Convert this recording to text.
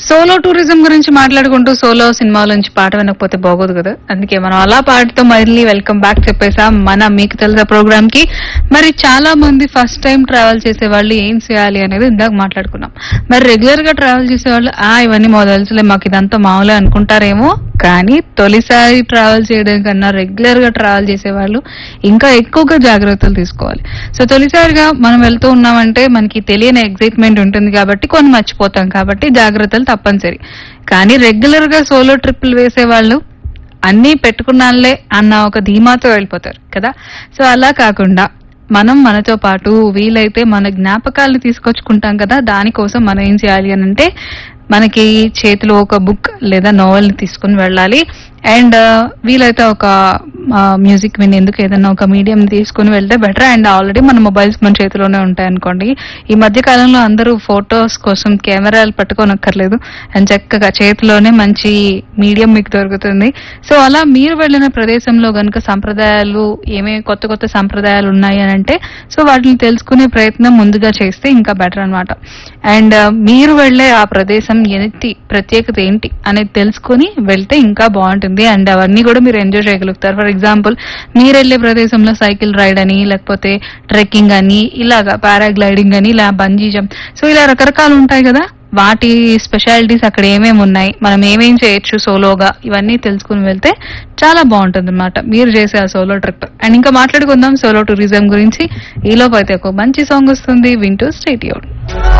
solo tourism గురించి మాట్లాడుకుంటూ solo సినిమాల నుంచి పాట వినకపోతే బాగోదు కదా అందుకే మనం అలా పాటతో మళ్ళీ వెల్కమ్ బ్యాక్ చెప్పేసాం మన మీకు తెలుసా ప్రోగ్రామ్ కి మరి చాలా మంది ఫస్ట్ టైం ట్రావెల్ చేసే వాళ్ళు ఏం చేయాలి అనేది ఇందాక మాట్లాడుకున్నాం మరి రెగ్యులర్ గా ట్రావెల్ చేసే వాళ్ళు ఆ ఇవన్నీ మా తెలుసులే మాకు ఇదంతా మామూలే అనుకుంటారేమో కానీ తొలిసారి ట్రావెల్ చేయడం కన్నా రెగ్యులర్ గా ట్రావెల్ చేసే వాళ్ళు ఇంకా ఎక్కువగా జాగ్రత్తలు తీసుకోవాలి సో తొలిసారిగా మనం వెళ్తూ ఉన్నామంటే మనకి తెలియని ఎగ్జైట్మెంట్ ఉంటుంది కాబట్టి కొన్ని మర్చిపోతాం కాబట్టి జాగ్రత్తలు తప్పనిసరి కానీ రెగ్యులర్ గా సోలో ట్రిప్పులు వేసే వాళ్ళు అన్నీ పెట్టుకున్నానులే అన్న ఒక ధీమాతో వెళ్ళిపోతారు కదా సో అలా కాకుండా మనం మనతో పాటు వీలైతే మన జ్ఞాపకాలను తీసుకొచ్చుకుంటాం కదా దానికోసం మనం ఏం చేయాలి అని అంటే మనకి చేతిలో ఒక బుక్ లేదా నోవెల్ తీసుకుని వెళ్ళాలి అండ్ వీలైతే ఒక మ్యూజిక్ వినేందుకు ఏదైనా ఒక మీడియం తీసుకుని వెళ్తే బెటర్ అండ్ ఆల్రెడీ మన మొబైల్స్ మన చేతిలోనే ఉంటాయి అనుకోండి ఈ మధ్య కాలంలో అందరూ ఫొటోస్ కోసం కెమెరాలు పట్టుకోనక్కర్లేదు అండ్ చక్కగా చేతిలోనే మంచి మీడియం మీకు దొరుకుతుంది సో అలా మీరు వెళ్ళిన ప్రదేశంలో గనుక సంప్రదాయాలు ఏమేమి కొత్త కొత్త సంప్రదాయాలు ఉన్నాయి అని అంటే సో వాటిని తెలుసుకునే ప్రయత్నం ముందుగా చేస్తే ఇంకా బెటర్ అన్నమాట అండ్ మీరు వెళ్ళే ఆ ప్రదేశం ఏంటి ప్రత్యేకత ఏంటి అనేది తెలుసుకుని వెళ్తే ఇంకా బాగుంటుంది అండ్ అవన్నీ కూడా మీరు ఎంజాయ్ చేయగలుగుతారు ఫర్ ఎగ్జాంపుల్ మీరు వెళ్ళే ప్రదేశంలో సైకిల్ రైడ్ అని లేకపోతే ట్రెక్కింగ్ అని ఇలాగా పారాగ్లైడింగ్ అని ఇలా బంజీ జంప్ సో ఇలా రకరకాలు ఉంటాయి కదా వాటి స్పెషాలిటీస్ అక్కడ ఏమేమి ఉన్నాయి మనం ఏమేం చేయొచ్చు సోలోగా ఇవన్నీ తెలుసుకుని వెళ్తే చాలా బాగుంటుంది అనమాట మీరు చేసే ఆ సోలో ట్రిప్ అండ్ ఇంకా మాట్లాడుకుందాం సోలో టూరిజం గురించి ఈలోపు అయితే ఒక మంచి సాంగ్ వస్తుంది వింటూ స్టేట్